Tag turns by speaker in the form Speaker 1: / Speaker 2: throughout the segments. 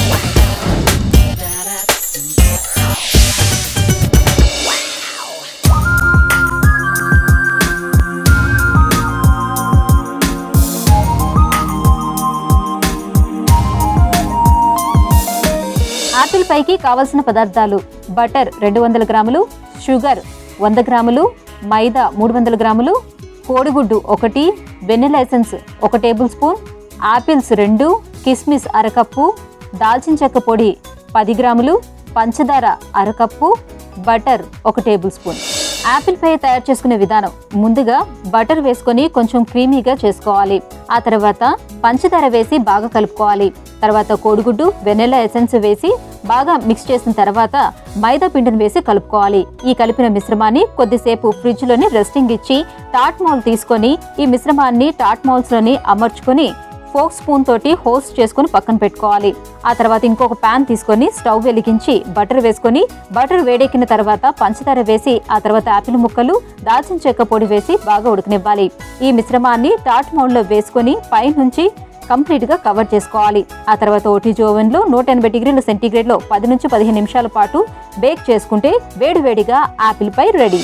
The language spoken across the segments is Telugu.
Speaker 1: ఆపిల్ పైకి కావలసిన పదార్థాలు బటర్ రెండు వందల గ్రాములు షుగర్ వంద గ్రాములు మైదా మూడు వందల గ్రాములు కోడిగుడ్డు ఒకటి వెనిలా ఎసెన్స్ ఒక టేబుల్ స్పూన్ ఆపిల్స్ రెండు కిస్మిస్ అరకప్పు దాల్చిన చెక్క పొడి పది గ్రాములు పంచదార అరకప్పు బటర్ ఒక టేబుల్ స్పూన్ యాపిల్ పై తయారు చేసుకునే విధానం ముందుగా బటర్ వేసుకొని కొంచెం క్రీమీగా చేసుకోవాలి ఆ తర్వాత పంచదార వేసి బాగా కలుపుకోవాలి తర్వాత కోడిగుడ్డు వెనెలా ఎసెన్స్ వేసి బాగా మిక్స్ చేసిన తర్వాత మైదా పిండిని వేసి కలుపుకోవాలి ఈ కలిపిన మిశ్రమాన్ని కొద్దిసేపు ఫ్రిడ్జ్ లోని రెస్టింగ్ ఇచ్చి టాట్ మౌల్ తీసుకొని ఈ మిశ్రమాన్ని టాట్ మౌల్స్ లోని అమర్చుకొని ఫోక్ స్పూన్ తోటి హోస్ట్ చేసుకొని పక్కన పెట్టుకోవాలి ఆ తర్వాత ఇంకొక ప్యాన్ తీసుకొని స్టవ్ వెలిగించి బటర్ వేసుకొని బటర్ వేడెక్కిన తర్వాత పంచదార వేసి ఆ తర్వాత యాపిల్ ముక్కలు దాల్చిన చెక్క పొడి వేసి బాగా ఉడకనివ్వాలి ఈ మిశ్రమాన్ని టాట్ మౌల్డ్లో వేసుకొని పైనుంచి కంప్లీట్ గా కవర్ చేసుకోవాలి ఆ తర్వాత ఓటీజీ ఓవెన్ లో నూట ఎనభై డిగ్రీల సెంటీగ్రేడ్ లో పది నుంచి పదిహేను నిమిషాల పాటు బేక్ చేసుకుంటే వేడివేడిగా యాపిల్ పై రెడీ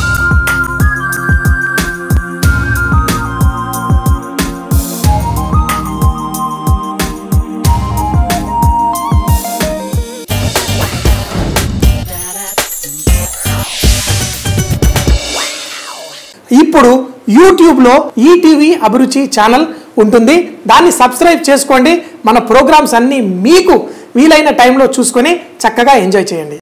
Speaker 2: ఇప్పుడు యూట్యూబ్లో ఈటీవీ అభిరుచి ఛానల్ ఉంటుంది దాన్ని సబ్స్క్రైబ్ చేసుకోండి మన ప్రోగ్రామ్స్ అన్నీ మీకు వీలైన టైంలో చూసుకొని చక్కగా ఎంజాయ్ చేయండి